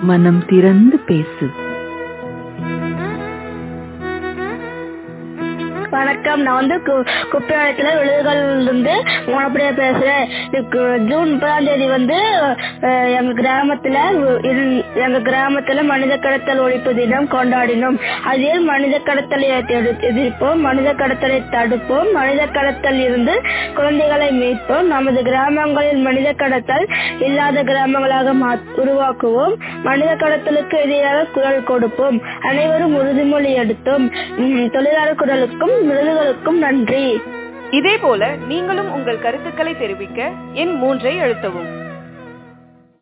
மனம் திறந்து பேசு வணக்கம் நான் வந்து கு- குப்பையாளத்துல விழுதுகள் இருந்து உனப்படியா பேசுறேன் இதுக்கு ஜூன் முப்பதாம் தேதி வந்து அஹ், எங்க கிராமத்துல இரு- எங்க கிராமத்துல மனித கடத்தல் ஒழிப்பு தினம் கொண்டாடினோம் அதில் மனித கடத்தலை எதி- எதிர்ப்போம் மனித கடத்தலை தடுப்போம் மனித கடத்தல் இருந்து குழந்தைகளை மீட்போம் நமது கிராமங்களில் மனித கடத்தல் இல்லாத கிராமங்களாக மா- உருவாக்குவோம் மனித கடத்தலுக்கு எதிராக குரல் கொடுப்போம் அனைவரும் உறுதிமொழி எடுத்தோம் உம், தொழிலாளர் குரலுக்கும் விருதுகளுக்கும் நன்றி இதேபோல நீங்களும் உங்கள் கருத்துக்களை தெரிவிக்க எண் மூன்றை அழுத்தவும்